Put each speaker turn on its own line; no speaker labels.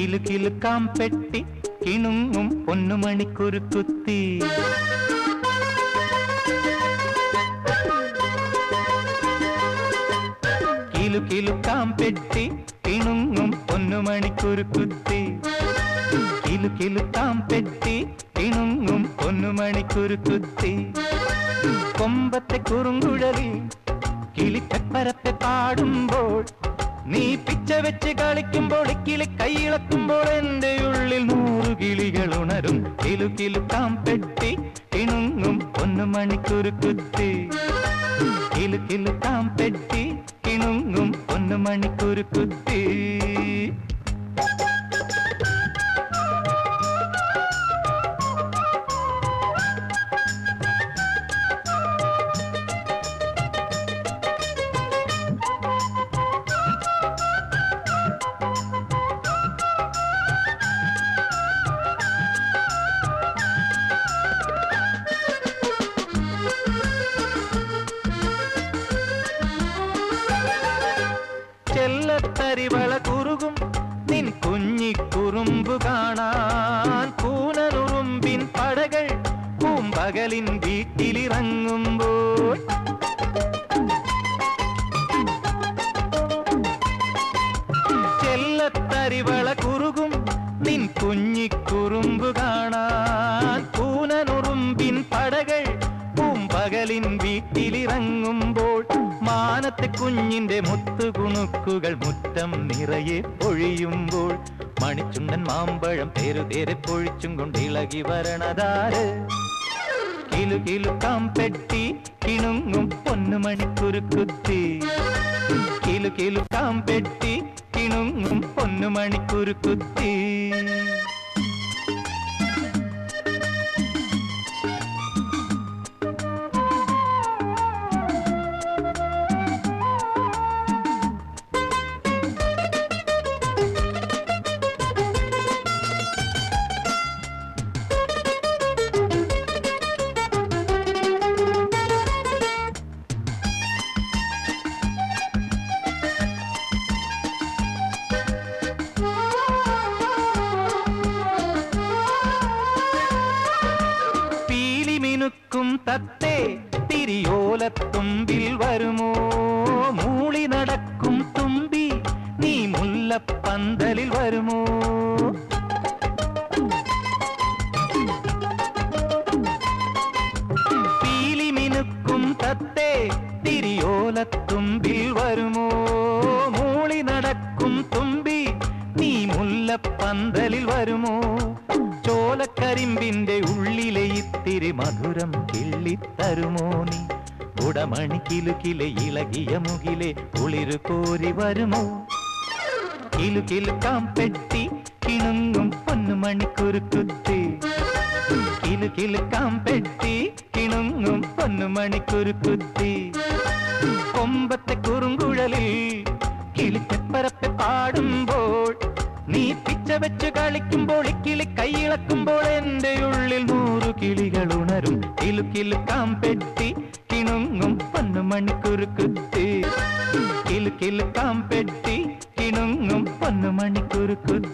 കിലുകിലുക്കാം പെട്ടി കിണുങ്ങും പൊന്നുമണിക്കുരുക്കുത്തി കിലുകിലുക്കാം പെട്ടി കിണുങ്ങും പൊന്നുമണിക്കുരുക്കുത്തി കിലുകിലുക്കാം പെട്ടി കിണുങ്ങും പൊന്നുമണിക്കുരുക്കുത്തി കൊമ്പത്തെ കുറുങ്കുഴലിൽ കിളിപ്പരപ്പെ പാടുമ്പോൾ നീ പിച്ച വെച്ച് കളിക്കുമ്പോൾ കിളി കൈയിളക്കുമ്പോൾ എന്റെ ഉള്ളിൽ നൂറു കിളികൾ ഉണരും കിലു കിലുക്കാം പെട്ടി കിണുങ്ങും ഒന്ന് മണിക്കൂറുക്കുത്തി കിലു കിലുക്കാം പെട്ടി കിണുങ്ങും ഒന്ന് മണിക്കൂറുക്കുത്തി ചെല്ലത്തരിവള കുറുകും നിൻ കുഞ്ഞിക്കുറുമ്പു കാണാൻ കൂനനുറുമ്പിൻ പടകൾ പൂമ്പകലിൻ വീട്ടിലിറങ്ങുമ്പോൾ ചെല്ലത്തരിവള കുറുകും നിൻ കുഞ്ഞിക്കുറുമ്പു കാണാൻ കൂനനുറുമ്പിൻ പടകൾ പൂമ്പകലിൻ വീട്ടിലിറങ്ങുമ്പോൾ മാനത്തെ കുഞ്ഞിന്റെ മുത്തുകുണുക്കുകൾ മുറ്റം നിറയെ പൊഴിയുമ്പോൾ മണിച്ചുണ്ടൻ മാമ്പഴം തേരുതേരെ പൊഴിച്ചും കൊണ്ട് ഇളകി വരണതാര് കിലു കിലുക്കാം പെട്ടി കിണുങ്ങും പൊന്നുമണിക്കുരുക്കുത്തി കിലു കിലുക്കാം പെട്ടി കിണുങ്ങും പൊന്നുമണിക്കുരുക്കുത്തി പീലി മിനുക്കും തത്തേ തിരിയോലത്തുമ്പിൽ വരുമോ മൂളി നടക്കും തുമ്പി നീ മുല്ലപ്പന്തലിൽ വരുമോ പീലി മിനുക്കും തത്തേ തിരിയോലത്തുമ്പിൽ വരുമോ മൂളി നടക്കും തുമ്പി നീ മുല്ലപ്പന്തലിൽ വരുമോ ചോലക്കരിമ്പിന്റെ ഉള്ളിലെ ഇത്തിരി മധുരം കിള്ളിത്തരുമോ നീ ഉടമണി കിലുകിലെ ഇളകിയ മുകിലെ കുളിരു കോരി വരുമോ കിലു കിലുക്കാം പെട്ടി കിണുങ്ങും പൊന്നുമണിക്കുരുക്കുത്തി കിലു കിലുക്കാം പെട്ടി കിണുങ്ങും പൊന്നുമണിക്കുരുക്കുത്തി കൊമ്പത്തെ കുറുങ്കുഴലിൽ കിളിപ്പരപ്പെ പാടുമ്പോൾ നീ പിച്ച വെച്ച് കളിക്കുമ്പോൾ ഇക്കിളി കൈയിളക്കുമ്പോൾ എന്റെ ഉള്ളിൽ നൂറു കിളികൾ ഉണരും കിലു കിലുക്കാം പെട്ടി കിണുങ്ങും പൊന്നുമണിക്കുരുക്കുത്തി കിലു കിലുക്കാം പെട്ടി കിണുങ്ങും പൊന്നുമണിക്കുരുക്കുത്തി